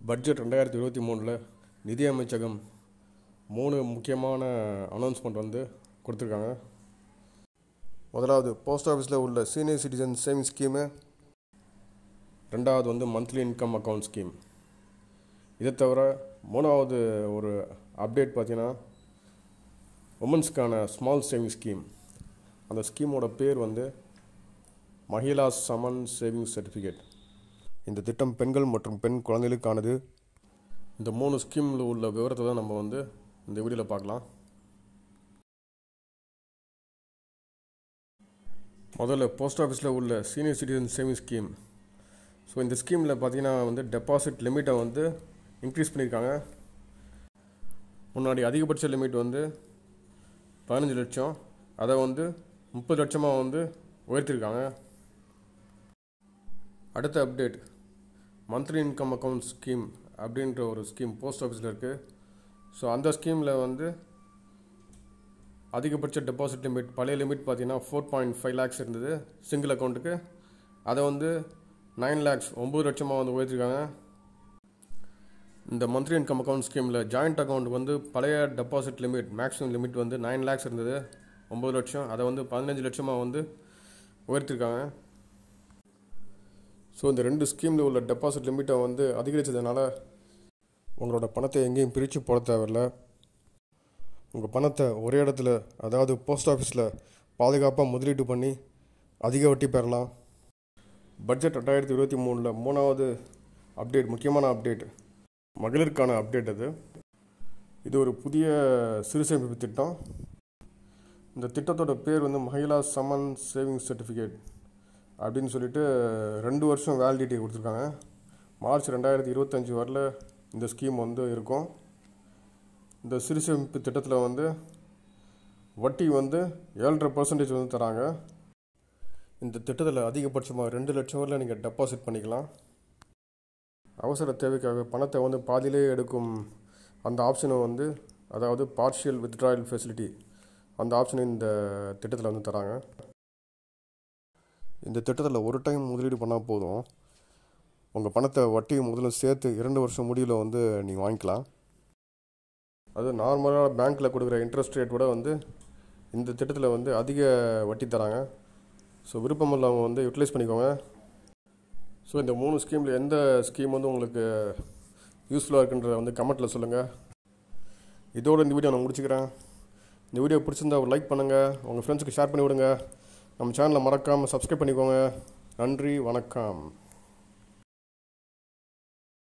budget ரெண்டாயிரத்தி இருபத்தி மூணில் நிதி அமைச்சகம் மூணு முக்கியமான அனௌன்ஸ்மெண்ட் வந்து கொடுத்துருக்காங்க முதலாவது போஸ்ட் ஆஃபீஸில் உள்ள சீனியர் சிட்டிசன் சேவிங் ஸ்கீமு ரெண்டாவது வந்து மந்த்லி இன்கம் அக்கௌண்ட் ஸ்கீம் இதை தவிர மூணாவது ஒரு அப்டேட் பார்த்தீங்கன்னா உமன்ஸ்க்கான ஸ்மால் சேவிங் ஸ்கீம் அந்த ஸ்கீமோட பேர் வந்து மஹிளா சமன் சேவிங்ஸ் சர்டிஃபிகேட் இந்த திட்டம் பெண்கள் மற்றும் பெண் குழந்தைகளுக்கானது இந்த மூணு ஸ்கீமில் உள்ள விவரத்தை தான் நம்ம வந்து இந்த வீடியோவில் பார்க்கலாம் முதல்ல போஸ்ட் ஆஃபீஸில் உள்ள senior citizen saving scheme so இந்த ஸ்கீமில் பார்த்தீங்கன்னா வந்து டெபாசிட் லிமிட்டை வந்து இன்க்ரீஸ் பண்ணியிருக்காங்க முன்னாடி அதிகபட்ச லிமிட் வந்து பதினஞ்சு லட்சம் அதை வந்து முப்பது லட்சமாக வந்து உயர்த்திருக்காங்க அடுத்த update monthly income account scheme அப்படின்ற ஒரு ஸ்கீம் போஸ்ட் ஆஃபீஸில் இருக்குது ஸோ அந்த ஸ்கீமில் வந்து அதிகபட்ச டெபாசிட் லிமிட் பழைய லிமிட் பார்த்தீங்கன்னா ஃபோர் பாயிண்ட் ஃபைவ் லேக்ஸ் இருந்தது சிங்கிள் அக்கௌண்ட்டுக்கு அதை வந்து நைன் லேக்ஸ் ஒம்பது லட்சமாக வந்து உயர்த்திருக்காங்க இந்த மந்த்லி இன்கம் அக்கௌண்ட் ஸ்கீமில் ஜாயிண்ட் அக்கௌண்ட் வந்து பழைய டெபாசிட் லிமிட் மேக்ஸிமம் லிமிட் வந்து நைன் லேக்ஸ் இருந்தது ஒம்பது லட்சம் அதை வந்து பதினஞ்சு லட்சமாக வந்து உயர்த்திருக்காங்க ஸோ இந்த ரெண்டு ஸ்கீமில் உள்ள டெபாசிட் லிமிட்டை வந்து அதிகரித்ததுனால உங்களோட பணத்தை எங்கேயும் பிரித்து போட தேவையில்ல உங்கள் பணத்தை ஒரே இடத்துல அதாவது போஸ்ட் ஆஃபீஸில் பாதுகாப்பாக முதலீடு பண்ணி அதிக வட்டி பெறலாம் பட்ஜெட் ரெண்டாயிரத்தி இருபத்தி மூணில் மூணாவது அப்டேட் முக்கியமான அப்டேட் மகளிருக்கான அப்டேட் அது இது ஒரு புதிய சிறு சேமிப்பு திட்டம் இந்த திட்டத்தோட பேர் வந்து மகிழா சமன் சேவிங்ஸ் சர்டிஃபிகேட் அப்படின்னு சொல்லிட்டு ரெண்டு வருஷம் வேலிடிட்டி கொடுத்துருக்காங்க மார்ச் ரெண்டாயிரத்தி இருபத்தஞ்சி வரல இந்த ஸ்கீம் வந்து இருக்கும் இந்த சிறு சேமிப்பு திட்டத்தில் வந்து வட்டி வந்து ஏழரை பர்சன்டேஜ் வந்து தராங்க இந்த திட்டத்தில் அதிகபட்சமாக ரெண்டு லட்சம் வரல நீங்கள் டெபாசிட் பண்ணிக்கலாம் அவசர தேவைக்காக பணத்தை வந்து பாதியிலே எடுக்கும் அந்த ஆப்ஷனை வந்து அதாவது பார்ஷியல் வித்ட்ராயல் ஃபெசிலிட்டி அந்த ஆப்ஷனை இந்த திட்டத்தில் வந்து தராங்க இந்த திட்டத்தில் ஒரு டைம் முதலீடு பண்ணால் போதும் உங்கள் பணத்தை வட்டி முதல்ல சேர்த்து இரண்டு வருஷம் முடிவில் வந்து நீங்கள் வாங்கிக்கலாம் அது நார்மலாக பேங்க்கில் கொடுக்குற இன்ட்ரெஸ்ட் ரேட் விட வந்து இந்த திட்டத்தில் வந்து அதிக வட்டி தராங்க ஸோ விருப்பம் உள்ளவங்க வந்து யூட்டிலைஸ் பண்ணிக்கோங்க ஸோ இந்த மூணு ஸ்கீமில் எந்த ஸ்கீம் வந்து உங்களுக்கு யூஸ்ஃபுல்லாக இருக்குன்றத வந்து கமெண்ட்டில் சொல்லுங்கள் இதோட இந்த வீடியோ நான் முடிச்சுக்கிறேன் இந்த வீடியோ பிடிச்சிருந்தா ஒரு லைக் பண்ணுங்கள் உங்கள் ஃப்ரெண்ட்ஸுக்கு ஷேர் பண்ணி விடுங்க நம்ம சேனலை மறக்காமல் சப்ஸ்கிரைப் பண்ணிக்கோங்க நன்றி வணக்கம்